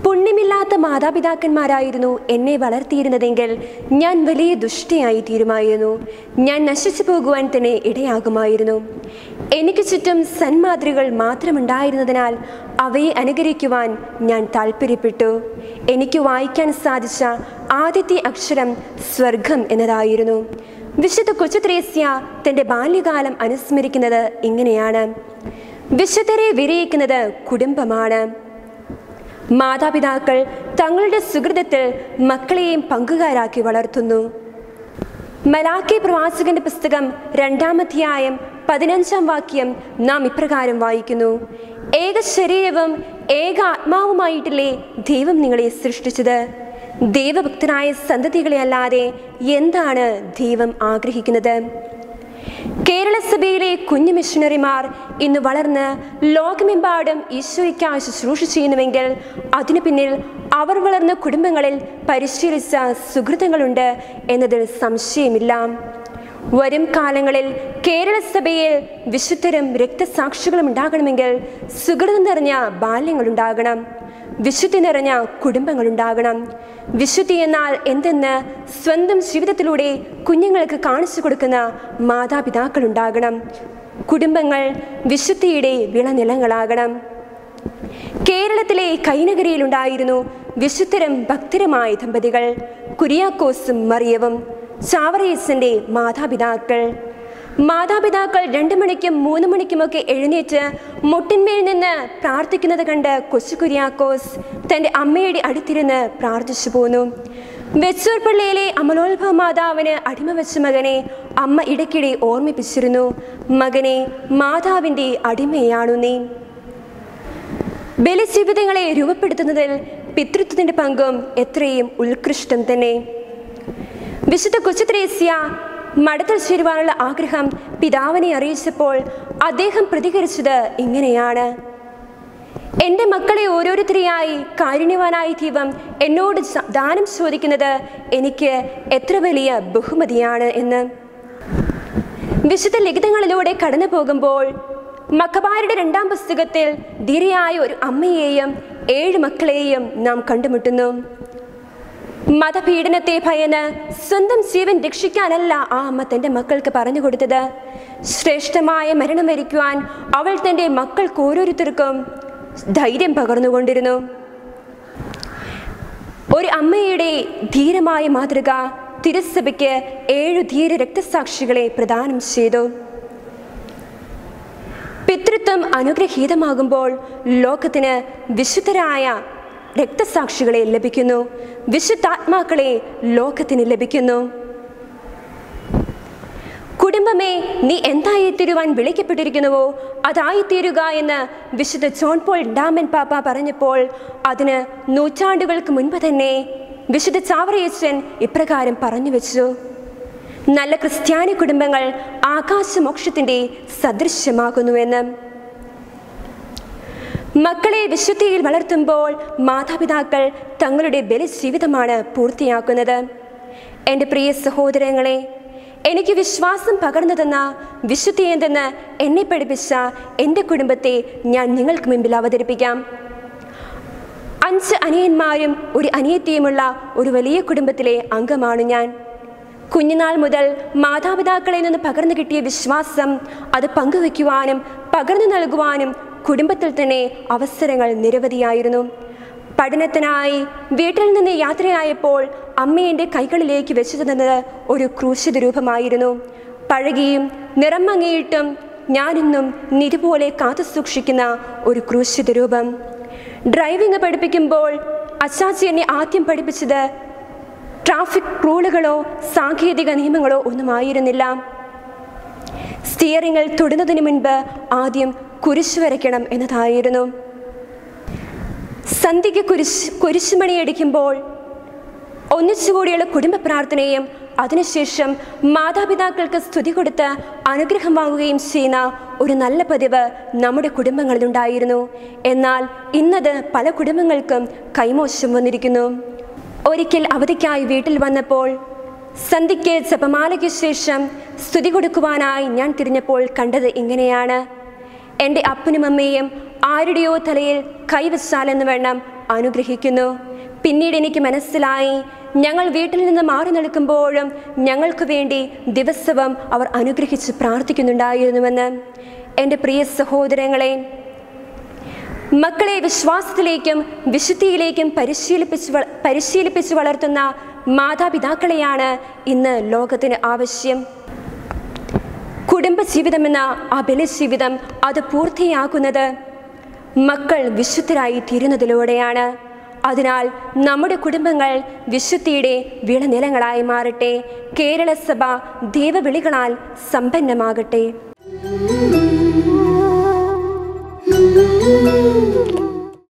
പുണ്യമില്ലാത്ത മാതാപിതാക്കന്മാരായിരുന്നു എന്നെ വളർത്തിയിരുന്നതെങ്കിൽ ഞാൻ വലിയ ദുഷ്ടയായി തീരുമായിരുന്നു ഞാൻ നശിച്ചു പോകുവാൻ തന്നെ ഇടയാകുമായിരുന്നു എനിക്ക് ചുറ്റും സന്മാതൃകൾ മാത്രമുണ്ടായിരുന്നതിനാൽ അവയെ അനുകരിക്കുവാൻ ഞാൻ താല്പര്യപ്പെട്ടു എനിക്ക് വായിക്കാൻ സാധിച്ച ആദ്യത്തെ അക്ഷരം സ്വർഗം എന്നതായിരുന്നു വിശുദ്ധ കൊച്ചുത്രേസ്യ തൻ്റെ ബാല്യകാലം അനുസ്മരിക്കുന്നത് ഇങ്ങനെയാണ് വിശുദ്ധരെ വിരയിക്കുന്നത് കുടുംബമാണ് മാതാപിതാക്കൾ തങ്ങളുടെ സുഹൃതത്തിൽ മക്കളെയും പങ്കുകാരാക്കി വളർത്തുന്നു മലാക്കി പ്രവാചകന്റെ പുസ്തകം രണ്ടാമധ്യായം പതിനഞ്ചാം വാക്യം നാം ഇപ്രകാരം വായിക്കുന്നു ഏക ശരീരവും ഏക ആത്മാവുമായിട്ടില്ലേ ദൈവം നിങ്ങളെ സൃഷ്ടിച്ചത് ദൈവഭക്തനായ സന്തതികളെ അല്ലാതെ എന്താണ് ദൈവം ആഗ്രഹിക്കുന്നത് കേരള സഭയിലെ കുഞ്ഞു മിഷണറിമാർ ഇന്ന് വളർന്ന് ലോകമെമ്പാടും ഈശോയ്ക്കായി ശുശ്രൂഷ ചെയ്യുന്നുവെങ്കിൽ അതിനു പിന്നിൽ അവർ വളർന്ന കുടുംബങ്ങളിൽ പരിശീലിച്ച സുഹൃത്തുക്കളുണ്ട് എന്നതിൽ സംശയമില്ല വരും കാലങ്ങളിൽ കേരള സഭയിൽ വിശുദ്ധരും രക്തസാക്ഷികളും ഉണ്ടാകണമെങ്കിൽ സുഹൃതം നിറഞ്ഞ ബാല്യങ്ങളുണ്ടാകണം വിശുദ്ധി നിറഞ്ഞ കുടുംബങ്ങളുണ്ടാകണം വിശുദ്ധി എന്നാൽ എന്തെന്ന് സ്വന്തം ജീവിതത്തിലൂടെ കുഞ്ഞുങ്ങൾക്ക് കാണിച്ചു കൊടുക്കുന്ന മാതാപിതാക്കളുണ്ടാകണം കുടുംബങ്ങൾ വിശുദ്ധിയുടെ വിളനിലങ്ങളാകണം കേരളത്തിലെ കൈനഗരിയിലുണ്ടായിരുന്നു വിശുദ്ധരും ഭക്തരുമായ ദമ്പതികൾ കുര്യാക്കോസും മറിയവും ചാവറീസിന്റെ മാതാപിതാക്കൾ മാതാപിതാക്കൾ രണ്ടു മണിക്കും മൂന്ന് മണിക്കുമൊക്കെ എഴുന്നേറ്റ് മുട്ടിന്മേൽ നിന്ന് പ്രാർത്ഥിക്കുന്നത് കണ്ട് കൊച്ചു കുര്യാക്കോസ് തൻ്റെ അമ്മയുടെ അടുത്തിരുന്ന് പ്രാർത്ഥിച്ചു പോന്നു വെച്ചൂർ പള്ളിയിലെ അമലോത്ഭവ മാതാവിന് അടിമ വെച്ച മകനെ അമ്മ ഇടയ്ക്കിടെ ഓർമ്മിപ്പിച്ചിരുന്നു മകനെ മാതാവിൻ്റെ അടിമയാണു നീ ബലിജീവിതങ്ങളെ രൂപപ്പെടുത്തുന്നതിൽ പിതൃത്വത്തിന്റെ പങ്കും എത്രയും ഉത്കൃഷ്ടം തന്നെ വിശുദ്ധ കൊച്ചുത്രേസ്യ മഠത്തിൽ ചേരുവാനുള്ള ആഗ്രഹം പിതാവിനെ അറിയിച്ചപ്പോൾ അദ്ദേഹം പ്രതികരിച്ചത് ഇങ്ങനെയാണ് എൻ്റെ മക്കളെ ഓരോരുത്തരെയായി കാരുണ്യവാനായ ദൈവം എന്നോട് സ- ദാനം ചോദിക്കുന്നത് എനിക്ക് എത്ര വലിയ ബഹുമതിയാണ് എന്ന് വിശുദ്ധ ലിഖിതങ്ങളിലൂടെ കടന്നു പോകുമ്പോൾ മക്കബാരുടെ രണ്ടാം പുസ്തകത്തിൽ ധീരയായ ഒരു അമ്മയെയും ഏഴ് മക്കളെയും നാം കണ്ടുമുട്ടുന്നു മതപീഡനത്തെ ഭയന്ന് സ്വന്തം ജീവൻ രക്ഷിക്കാനല്ല ആ അമ്മ തൻ്റെ മക്കൾക്ക് പറഞ്ഞു കൊടുത്തത് ശ്രേഷ്ഠമായ മരണം വരിക്കുവാൻ അവൾ തൻ്റെ മക്കൾക്ക് ഓരോരുത്തർക്കും ധൈര്യം പകർന്നുകൊണ്ടിരുന്നു ഒരു അമ്മയുടെ ധീരമായ മാതൃക തിരുസഭയ്ക്ക് ഏഴു ധീര രക്തസാക്ഷികളെ പ്രദാനം ചെയ്തു പിതൃത്വം അനുഗ്രഹീതമാകുമ്പോൾ ലോകത്തിന് വിശുദ്ധരായ രക്തസാക്ഷികളെ ലഭിക്കുന്നു വിശുദ്ധാത്മാക്കളെ ലോകത്തിന് ലഭിക്കുന്നു കുടുംബമേ നീ എന്തായിത്തീരുവാൻ വിളിക്കപ്പെട്ടിരിക്കുന്നുവോ അതായിത്തീരുക എന്ന് വിശുദ്ധ ജോൺ പോൾ ഡാമൻ പാപ്പ പറഞ്ഞപ്പോൾ അതിന് നൂറ്റാണ്ടുകൾക്ക് മുൻപ് തന്നെ വിശുദ്ധ ചാവറയച്ചൻ ഇപ്രകാരം പറഞ്ഞു വെച്ചു നല്ല ക്രിസ്ത്യാനി കുടുംബങ്ങൾ ആകാശമോക്ഷത്തിൻ്റെ സദൃശ്യമാകുന്നുവെന്ന് മക്കളെ വിശുദ്ധിയിൽ വളർത്തുമ്പോൾ മാതാപിതാക്കൾ തങ്ങളുടെ ബലിജീവിതമാണ് പൂർത്തിയാക്കുന്നത് എൻ്റെ പ്രിയ സഹോദരങ്ങളെ എനിക്ക് വിശ്വാസം പകർന്നു തന്ന വിശുദ്ധി എന്തെന്ന് എന്നെ പഠിപ്പിച്ച എൻ്റെ കുടുംബത്തെ ഞാൻ നിങ്ങൾക്ക് മുമ്പിൽ അവതരിപ്പിക്കാം അഞ്ച് അനിയന്മാരും ഒരു അനിയത്തിയുമുള്ള ഒരു വലിയ കുടുംബത്തിലെ അംഗമാണ് ഞാൻ കുഞ്ഞുനാൾ മുതൽ മാതാപിതാക്കളിൽ നിന്ന് പകർന്നു കിട്ടിയ വിശ്വാസം അത് പങ്കുവെക്കുവാനും പകർന്നു നൽകുവാനും കുടുംബത്തിൽ തന്നെ അവസരങ്ങൾ നിരവധിയായിരുന്നു പഠനത്തിനായി വീട്ടിൽ നിന്ന് യാത്രയായപ്പോൾ അമ്മ എൻ്റെ കൈകളിലേക്ക് വെച്ചു തന്നത് ഒരു ക്രൂശിത രൂപമായിരുന്നു പഴകിയും നിറം മങ്ങിയിട്ടും ഞാനിന്നും നിരുപോലെ കാത്തു സൂക്ഷിക്കുന്ന ഒരു ക്രൂശിത രൂപം ഡ്രൈവിംഗ് പഠിപ്പിക്കുമ്പോൾ അച്ചാച്ചി എന്നെ ആദ്യം പഠിപ്പിച്ചത് ട്രാഫിക് റൂളുകളോ സാങ്കേതിക നിയമങ്ങളോ ഒന്നുമായിരുന്നില്ല സ്റ്റിയറിങ്ങിൽ തൊടുന്നതിന് മുൻപ് ആദ്യം കുരിശ് വരയ്ക്കണം എന്നതായിരുന്നു സന്ധ്യയ്ക്ക് കുരിശ് കുരിശുമണി അടിക്കുമ്പോൾ ഒന്നിച്ചുകൂടിയുള്ള കുടുംബ പ്രാർത്ഥനയും അതിനുശേഷം മാതാപിതാക്കൾക്ക് സ്തുതി കൊടുത്ത് അനുഗ്രഹം വാങ്ങുകയും ചെയ്യുന്ന ഒരു നല്ല പതിവ് നമ്മുടെ കുടുംബങ്ങളിലുണ്ടായിരുന്നു എന്നാൽ ഇന്നത് പല കുടുംബങ്ങൾക്കും കൈമോശം വന്നിരിക്കുന്നു ഒരിക്കൽ അവധിക്കായി വീട്ടിൽ വന്നപ്പോൾ സന്ധ്യയ്ക്ക് ജപമാലയ്ക്ക് ശേഷം സ്തുതി കൊടുക്കുവാനായി ഞാൻ തിരിഞ്ഞപ്പോൾ കണ്ടത് ഇങ്ങനെയാണ് എൻ്റെ അപ്പനും അമ്മയും ആരുടെയോ തലയിൽ കൈവച്ചാലെന്ന് വേണം അനുഗ്രഹിക്കുന്നു പിന്നീട് എനിക്ക് മനസ്സിലായി ഞങ്ങൾ വീട്ടിൽ നിന്ന് മാറി നിൽക്കുമ്പോഴും ഞങ്ങൾക്ക് വേണ്ടി ദിവസവും അവർ അനുഗ്രഹിച്ച് പ്രാർത്ഥിക്കുന്നുണ്ടായിരുന്നുവെന്ന് എൻ്റെ പ്രിയ സഹോദരങ്ങളെ മക്കളെ വിശ്വാസത്തിലേക്കും വിശുദ്ധിയിലേക്കും പരിശീലിപ്പിച്ച് വ- പരിശീലിപ്പിച്ച് വളർത്തുന്ന മാതാപിതാക്കളെയാണ് ഇന്ന് ലോകത്തിന് ആവശ്യം കുടുംബജീവിതമെന്ന ആ ബലിജീവിതം അത് പൂർത്തിയാക്കുന്നത് മക്കൾ വിശുദ്ധരായി തീരുന്നതിലൂടെയാണ് അതിനാൽ നമ്മുടെ കുടുംബങ്ങൾ വിശുദ്ധിയുടെ വിളനിലങ്ങളായി മാറട്ടെ കേരള സഭ ദൈവവിളികളാൽ സമ്പന്നമാകട്ടെ